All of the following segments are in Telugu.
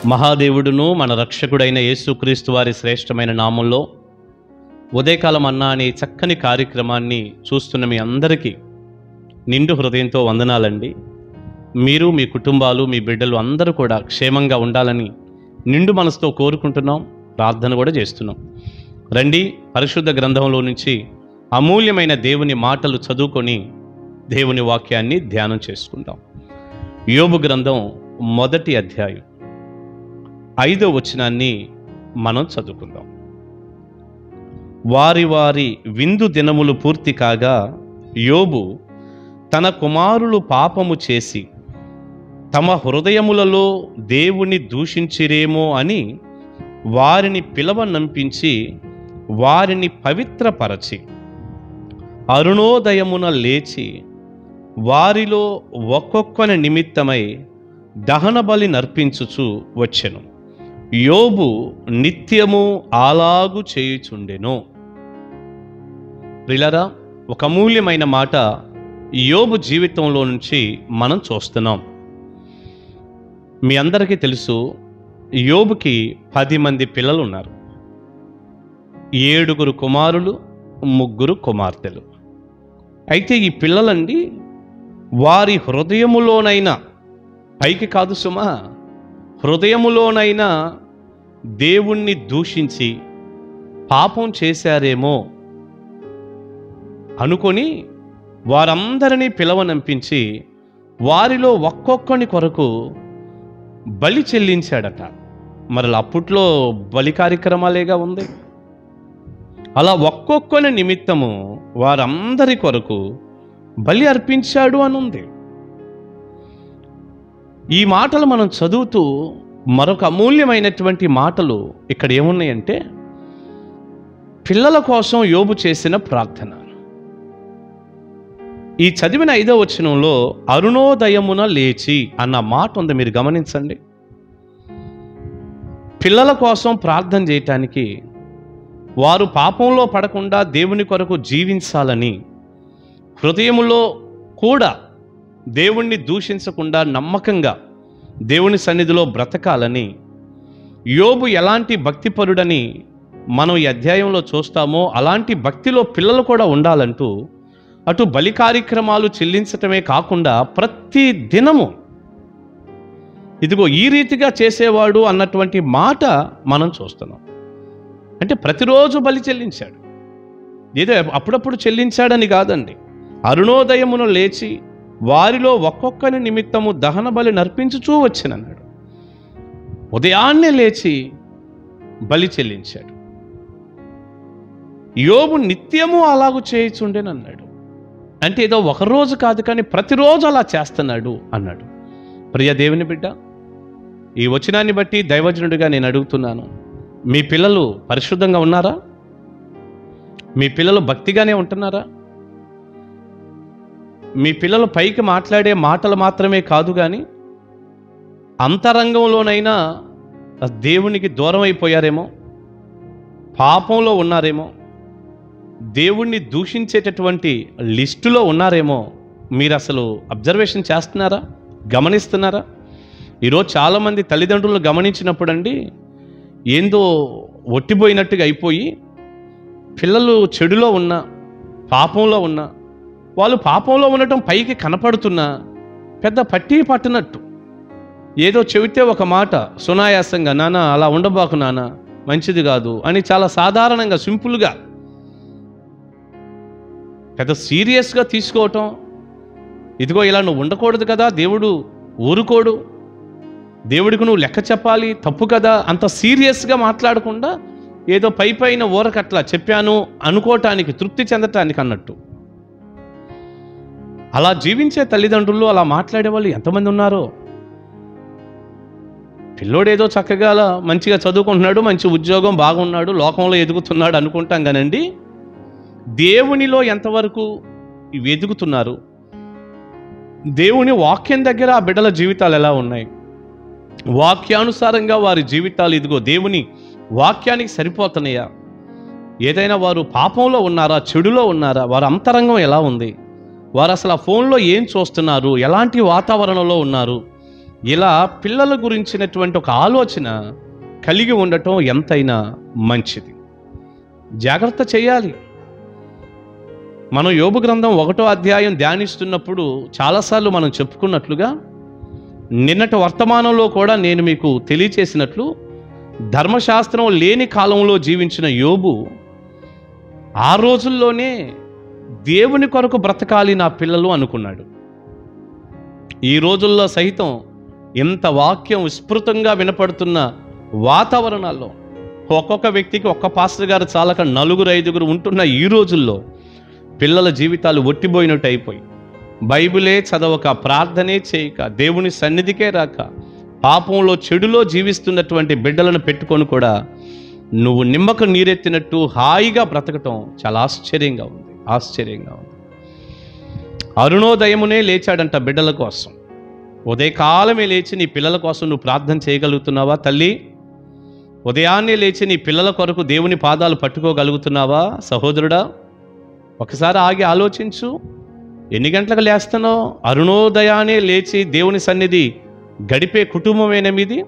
మహాదేవుడును మన రక్షకుడైన యేసుక్రీస్తు వారి శ్రేష్టమైన నామంలో ఉదయకాలం అన్నా అనే చక్కని కార్యక్రమాన్ని చూస్తున్న మీ అందరికీ నిండు హృదయంతో వందనాలండి మీరు మీ కుటుంబాలు మీ బిడ్డలు అందరూ కూడా క్షేమంగా ఉండాలని నిండు మనసుతో కోరుకుంటున్నాం ప్రార్థన కూడా చేస్తున్నాం రండి పరిశుద్ధ గ్రంథంలో నుంచి అమూల్యమైన దేవుని మాటలు చదువుకొని దేవుని వాక్యాన్ని ధ్యానం చేసుకుందాం యోబు గ్రంథం మొదటి అధ్యాయం ఐదో వచనాన్ని మనం చదువుకుందాం వారి వారి విందు దినములు పూర్తి కాగా యోబు తన కుమారులు పాపము చేసి తమ హృదయములలో దేవుని దూషించిరేమో అని వారిని పిలవనంపించి వారిని పవిత్రపరచి అరుణోదయమున లేచి వారిలో ఒక్కొక్కని నిమిత్తమై దహన బలి నర్పించుచు వచ్చెను యోబు నిత్యము అలాగు చేయుచుండెను ప్రిలరా ఒక అమూల్యమైన మాట యోబు జీవితంలో నుంచి మనం చూస్తున్నాం మీ అందరికీ తెలుసు యోబుకి పది మంది పిల్లలు ఉన్నారు ఏడుగురు కుమారులు ముగ్గురు కుమార్తెలు అయితే ఈ పిల్లలండి వారి హృదయములోనైనా పైకి కాదు సుమా హృదయములోనైనా దేవుణ్ణి దూషించి పాపం చేశారేమో అనుకొని వారందరినీ పిలవనంపించి వారిలో ఒక్కొక్కని కొరకు బలి చెల్లించాడట మరి అప్పట్లో బలి కార్యక్రమాలేగా ఉంది అలా ఒక్కొక్కని నిమిత్తము వారందరి కొరకు బలి అర్పించాడు అని ఉంది ఈ మాటలు మనం చదువుతూ మరొక అమూల్యమైనటువంటి మాటలు ఇక్కడ ఏమున్నాయంటే పిల్లల కోసం యోబు చేసిన ప్రార్థన ఈ చదివిన ఐదో వచనంలో అరుణోదయమున లేచి అన్న మాట ఉంది మీరు గమనించండి పిల్లల కోసం ప్రార్థన చేయటానికి వారు పాపంలో పడకుండా దేవుని కొరకు జీవించాలని హృదయములో కూడా దేవుణ్ణి దూషించకుండా నమ్మకంగా దేవుని సన్నిధిలో బ్రతకాలని యోబు ఎలాంటి భక్తిపరుడని మనం ఈ అధ్యాయంలో చూస్తామో అలాంటి భక్తిలో పిల్లలు కూడా ఉండాలంటూ అటు బలి కార్యక్రమాలు చెల్లించటమే కాకుండా ప్రతి దినము ఇదిగో ఈ రీతిగా చేసేవాడు అన్నటువంటి మాట మనం చూస్తున్నాం అంటే ప్రతిరోజు బలి చెల్లించాడు ఏదో అప్పుడప్పుడు చెల్లించాడని కాదండి అరుణోదయమును లేచి వారిలో ఒక్కొక్కని నిమిత్తము దహన బలి నర్పించుచూ వచ్చినన్నాడు ఉదయాన్నే లేచి బలి చెల్లించాడు యోబు నిత్యము అలాగు చేయుచుండేనన్నాడు అంటే ఏదో ఒక రోజు కాదు కానీ ప్రతిరోజు అలా చేస్తున్నాడు అన్నాడు ప్రియ దేవుని బిడ్డ ఈ వచనాన్ని బట్టి దైవజనుడిగా నేను అడుగుతున్నాను మీ పిల్లలు పరిశుద్ధంగా ఉన్నారా మీ పిల్లలు భక్తిగానే ఉంటున్నారా మీ పిల్లలు పైకి మాట్లాడే మాటలు మాత్రమే కాదు కానీ అంతరంగంలోనైనా దేవునికి దూరం అయిపోయారేమో పాపంలో ఉన్నారేమో దేవుణ్ణి దూషించేటటువంటి లిస్టులో ఉన్నారేమో మీరు అసలు అబ్జర్వేషన్ చేస్తున్నారా గమనిస్తున్నారా ఈరోజు చాలామంది తల్లిదండ్రులు గమనించినప్పుడు అండి ఏందో ఒట్టిపోయినట్టుగా అయిపోయి పిల్లలు చెడులో ఉన్నా పాపంలో ఉన్నా వాళ్ళు పాపంలో ఉండటం పైకి కనపడుతున్నా పెద్ద పట్టి పట్టినట్టు ఏదో చెబితే ఒక మాట సునాయాసంగా నాన్న అలా ఉండబాకు నాన్న మంచిది కాదు అని చాలా సాధారణంగా సింపుల్గా పెద్ద సీరియస్గా తీసుకోవటం ఇదిగో ఇలా నువ్వు ఉండకూడదు కదా దేవుడు ఊరుకోడు దేవుడికి నువ్వు లెక్క చెప్పాలి తప్పు కదా అంత సీరియస్గా మాట్లాడకుండా ఏదో పై పైన ఊరకట్లా చెప్పాను అనుకోవటానికి తృప్తి చెందటానికి అన్నట్టు అలా జీవించే తల్లిదండ్రులు అలా మాట్లాడే వాళ్ళు ఎంతమంది ఉన్నారో పిల్లోడేదో చక్కగా అలా మంచిగా చదువుకుంటున్నాడు మంచి ఉద్యోగం బాగున్నాడు లోకంలో ఎదుగుతున్నాడు అనుకుంటాం కానండి దేవునిలో ఎంతవరకు ఇవి ఎదుగుతున్నారు దేవుని వాక్యం దగ్గర ఆ బిడ్డల జీవితాలు ఎలా ఉన్నాయి వాక్యానుసారంగా వారి జీవితాలు ఇదిగో దేవుని వాక్యానికి సరిపోతున్నాయా ఏదైనా వారు పాపంలో ఉన్నారా చెడులో ఉన్నారా వారి అంతరంగం ఎలా ఉంది వారు అసలు ఆ ఫోన్లో ఏం చూస్తున్నారు ఎలాంటి వాతావరణంలో ఉన్నారు ఇలా పిల్లల గురించినటువంటి ఒక ఆలోచన కలిగి ఉండటం ఎంతైనా మంచిది జాగ్రత్త చేయాలి మనం యోబు గ్రంథం ఒకటో అధ్యాయం ధ్యానిస్తున్నప్పుడు చాలాసార్లు మనం చెప్పుకున్నట్లుగా నిన్నటి వర్తమానంలో కూడా నేను మీకు తెలియచేసినట్లు ధర్మశాస్త్రం లేని కాలంలో జీవించిన యోబు ఆ రోజుల్లోనే దేవుని కొరకు బ్రతకాలి నా పిల్లలు అనుకున్నాడు ఈ రోజుల్లో సైతం ఇంత వాక్యం విస్మృతంగా వినపడుతున్న వాతావరణాల్లో ఒక్కొక్క వ్యక్తికి ఒక్క పాస్టర్ గారు చాలక నలుగురు ఐదుగురు ఉంటున్న ఈ రోజుల్లో పిల్లల జీవితాలు ఒట్టిపోయినట్టు అయిపోయి బైబిలే చదవక ప్రార్థనే చేయక దేవుని సన్నిధికే రాక పాపంలో చెడులో జీవిస్తున్నటువంటి బిడ్డలను పెట్టుకొని కూడా నువ్వు నిమ్మకు నీరెత్తినట్టు హాయిగా బ్రతకటం చాలా ఆశ్చర్యంగా ఉంది ఆశ్చర్యంగా ఉంది అరుణోదయమునే లేచాడంట బిడ్డల కోసం ఉదయకాలమే లేచి నీ పిల్లల కోసం నువ్వు ప్రార్థన చేయగలుగుతున్నావా తల్లి ఉదయాన్నే లేచి నీ పిల్లల కొరకు దేవుని పాదాలు పట్టుకోగలుగుతున్నావా సహోదరుడా ఒకసారి ఆగి ఆలోచించు ఎన్ని గంటలకు లేస్తున్నావు అరుణోదయానే లేచి దేవుని సన్నిధి గడిపే కుటుంబమేనా మీది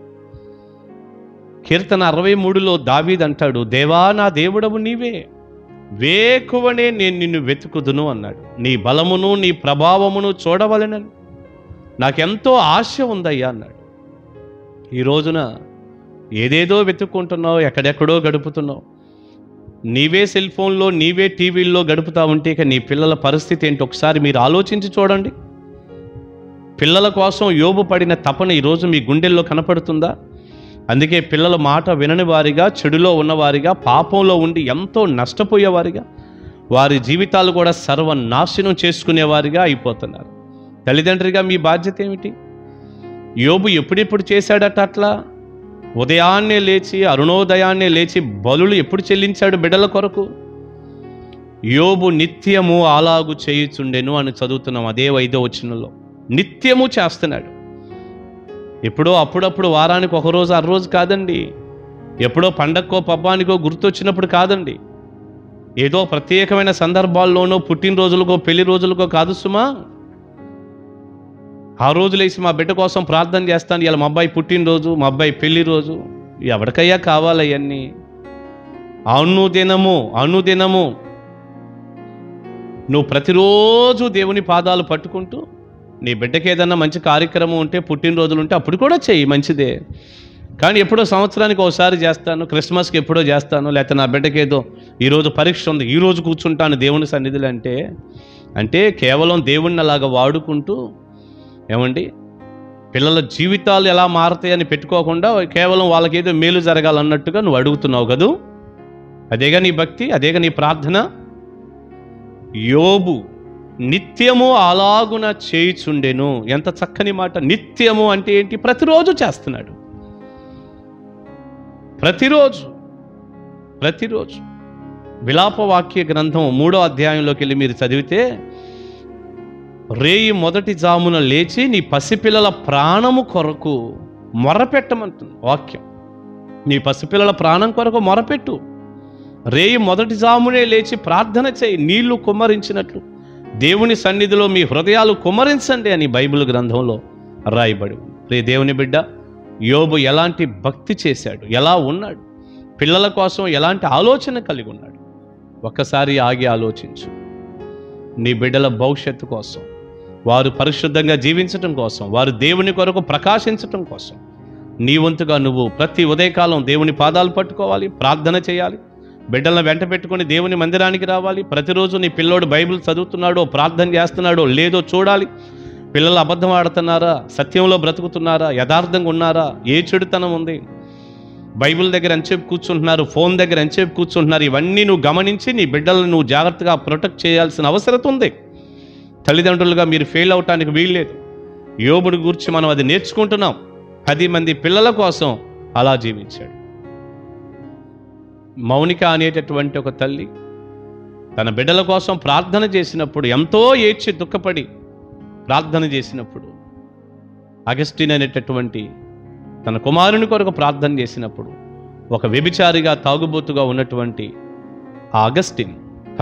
కీర్తన అరవై మూడులో దావీద్ అంటాడు దేవా నా దేవుడవు నీవే వేకువనే నేను నిన్ను వెతుకుదును అన్నాడు నీ బలమును నీ ప్రభావమును చూడవలెనని నాకెంతో ఆశ ఉందయ్యా అన్నాడు ఈ రోజున ఏదేదో వెతుక్కుంటున్నావు ఎక్కడెక్కడో గడుపుతున్నావు నీవే సెల్ ఫోన్లో నీవే టీవీల్లో గడుపుతా ఉంటే ఇక నీ పిల్లల పరిస్థితి ఏంటి ఒకసారి మీరు ఆలోచించి చూడండి పిల్లల కోసం యోబు పడిన తపన ఈరోజు మీ గుండెల్లో కనపడుతుందా అందుకే పిల్లల మాట వినని వారిగా చెడులో ఉన్నవారిగా పాపంలో ఉండి ఎంతో నష్టపోయేవారిగా వారి జీవితాలు కూడా సర్వనాశనం చేసుకునేవారిగా అయిపోతున్నారు తల్లిదండ్రిగా మీ బాధ్యత ఏమిటి యోబు ఎప్పుడెప్పుడు చేశాడట అట్లా ఉదయాన్నే లేచి అరుణోదయాన్నే లేచి బలులు ఎప్పుడు చెల్లించాడు బిడ్డల కొరకు యోబు నిత్యము అలాగు చేయుచుండెను అని చదువుతున్నాం అదే ఐదో వచనంలో నిత్యము చేస్తున్నాడు ఎప్పుడో అప్పుడప్పుడు వారానికి ఒక రోజు అర రోజు కాదండి ఎప్పుడో పండక్కో పబ్బానికో గుర్తొచ్చినప్పుడు కాదండి ఏదో ప్రత్యేకమైన సందర్భాల్లోనో పుట్టినరోజులకో పెళ్లి రోజులకో కాదు సుమా ఆ రోజు లేచి మా బిడ్డ కోసం ప్రార్థన చేస్తాను ఇలా మా అబ్బాయి పుట్టినరోజు మా అబ్బాయి పెళ్లి రోజు ఎవరికయ్యా కావాలి అవన్నీ అనుదినము అనుదినము నువ్వు ప్రతిరోజు దేవుని పాదాలు పట్టుకుంటూ నీ బిడ్డకి ఏదన్నా మంచి కార్యక్రమం ఉంటే పుట్టినరోజులు ఉంటే అప్పుడు కూడా చెయ్యి మంచిదే కానీ ఎప్పుడో సంవత్సరానికి ఒకసారి చేస్తాను క్రిస్మస్కి ఎప్పుడో చేస్తాను లేకపోతే నా బిడ్డకి ఏదో ఈరోజు పరీక్ష ఉంది ఈరోజు కూర్చుంటాను దేవుని సన్నిధులు అంటే అంటే కేవలం దేవుణ్ణి అలాగా వాడుకుంటూ ఏమండి పిల్లల జీవితాలు ఎలా మారతాయని పెట్టుకోకుండా కేవలం వాళ్ళకి ఏదో మేలు జరగాలన్నట్టుగా నువ్వు అడుగుతున్నావు కదూ అదేగా నీ భక్తి అదేగా నీ ప్రార్థన యోబు నిత్యము అలాగున చేయుచుండెను ఎంత చక్కని మాట నిత్యము అంటే ఏంటి ప్రతిరోజు చేస్తున్నాడు ప్రతిరోజు ప్రతిరోజు విలాపవాక్య గ్రంథం మూడో అధ్యాయంలోకి వెళ్ళి మీరు చదివితే రేయి మొదటి జామున లేచి నీ పసిపిల్లల ప్రాణము కొరకు మొరపెట్టమంటుంది వాక్యం నీ పసిపిల్లల ప్రాణం కొరకు మొరపెట్టు రేయి మొదటి జామునే లేచి ప్రార్థన చేయి నీళ్లు కుమ్మరించినట్లు దేవుని సన్నిధిలో మీ హృదయాలు కుమ్మరించండి అని బైబిల్ గ్రంథంలో రాయబడి ఉంది. రే దేవుని బిడ్డ యోబు ఎలాంటి భక్తి చేశాడు ఎలా ఉన్నాడు పిల్లల కోసం ఎలాంటి ఆలోచన కలిగి ఉన్నాడు ఒక్కసారి ఆగి ఆలోచించు నీ బిడ్డల భవిష్యత్తు కోసం వారు పరిశుద్ధంగా జీవించటం కోసం వారు దేవుని కొరకు ప్రకాశించటం కోసం నీ వంతుగా నువ్వు ప్రతి ఉదయకాలం దేవుని పాదాలు పట్టుకోవాలి ప్రార్థన చేయాలి బిడ్డలను వెంట పెట్టుకొని దేవుని మందిరానికి రావాలి ప్రతిరోజు నీ పిల్లోడు బైబిల్ చదువుతున్నాడో ప్రార్థన చేస్తున్నాడో లేదో చూడాలి పిల్లలు అబద్ధం ఆడుతున్నారా సత్యంలో బ్రతుకుతున్నారా యథార్థంగా ఉన్నారా ఏ చెడుతనం ఉంది బైబిల్ దగ్గర ఎంతసేపు కూర్చుంటున్నారు ఫోన్ దగ్గర ఎంతసేపు కూర్చుంటున్నారు ఇవన్నీ నువ్వు గమనించి నీ బిడ్డలను నువ్వు జాగ్రత్తగా ప్రొటెక్ట్ చేయాల్సిన అవసరం ఉంది తల్లిదండ్రులుగా మీరు ఫెయిల్ అవటానికి వీల్లేదు యోబుని గురించి మనం అది నేర్చుకుంటున్నాం పది మంది పిల్లల కోసం అలా జీవించాడు మౌనిక అనేటటువంటి ఒక తల్లి తన బిడ్డల కోసం ప్రార్థన చేసినప్పుడు ఎంతో ఏడ్చి దుఃఖపడి ప్రార్థన చేసినప్పుడు అగస్టిన్ అనేటటువంటి తన కుమారుని కొరకు ప్రార్థన చేసినప్పుడు ఒక వ్యభిచారిగా తాగుబోతుగా ఉన్నటువంటి ఆ అగస్టిన్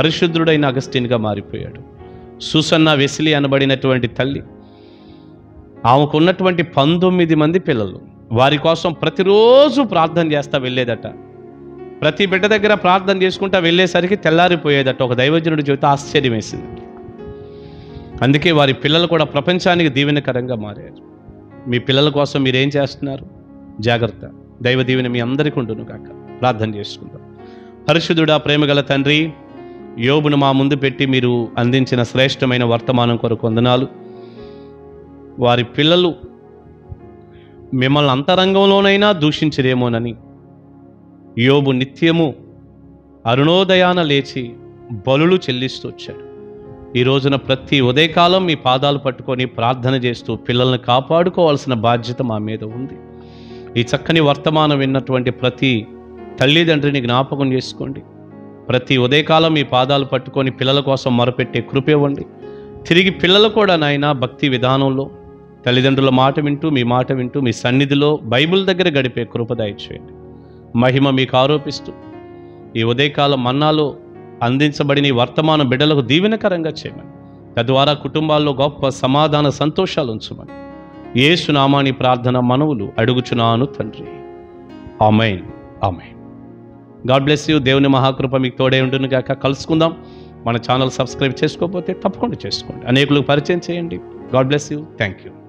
పరిశుద్ధుడైన అగస్టిన్గా మారిపోయాడు సూసన్న వెసిలి అనబడినటువంటి తల్లి ఆమెకు ఉన్నటువంటి పంతొమ్మిది మంది పిల్లలు వారి కోసం ప్రతిరోజు ప్రార్థన చేస్తా వెళ్ళేదట ప్రతి బిడ్డ దగ్గర ప్రార్థన చేసుకుంటా వెళ్ళేసరికి తెల్లారిపోయేదట ఒక దైవజనుడి జీవితం ఆశ్చర్యం వేసింది అందుకే వారి పిల్లలు కూడా ప్రపంచానికి దీవెనకరంగా మారారు మీ పిల్లల కోసం మీరేం చేస్తున్నారు జాగ్రత్త దైవ దీవెన మీ అందరికీ ఉండును కాక ప్రార్థన చేసుకుందాం పరిశుద్ధుడా ప్రేమగల తండ్రి యోబును మా ముందు పెట్టి మీరు అందించిన శ్రేష్టమైన వర్తమానం కొరకు వందనాలు వారి పిల్లలు మిమ్మల్ని అంతరంగంలోనైనా దూషించరేమోనని యోబు నిత్యము అరుణోదయాన లేచి బలులు చెల్లిస్తూ వచ్చాడు ఈ రోజున ప్రతి ఉదయకాలం మీ పాదాలు పట్టుకొని ప్రార్థన చేస్తూ పిల్లల్ని కాపాడుకోవాల్సిన బాధ్యత మా మీద ఉంది ఈ చక్కని వర్తమానం విన్నటువంటి ప్రతి తల్లిదండ్రిని జ్ఞాపకం చేసుకోండి ప్రతి ఉదయకాలం మీ పాదాలు పట్టుకొని పిల్లల కోసం మొరపెట్టే కృప ఇవ్వండి తిరిగి పిల్లలు కూడా నాయన భక్తి విధానంలో తల్లిదండ్రుల మాట వింటూ మీ మాట వింటూ మీ సన్నిధిలో బైబిల్ దగ్గర గడిపే కృప దయచేయండి మహిమ మీకు ఆరోపిస్తూ ఈ ఉదయకాలం మన్నాలో అందించబడిన ఈ వర్తమాన బిడ్డలకు దీవెనకరంగా చేయమని తద్వారా కుటుంబాల్లో గొప్ప సమాధాన సంతోషాలు ఉంచమని యేసు నామాని ప్రార్థన మనవులు అడుగుచున్నాను తండ్రి amen amen God bless you దేవుని మహాకృప మీకు తోడే ఉండును గాక కలుసుకుందాం మన ఛానల్ సబ్స్క్రైబ్ చేసుకోకపోతే తప్పకుండా చేసుకోండి అనేకులకు పరిచయం చేయండి God bless you thank you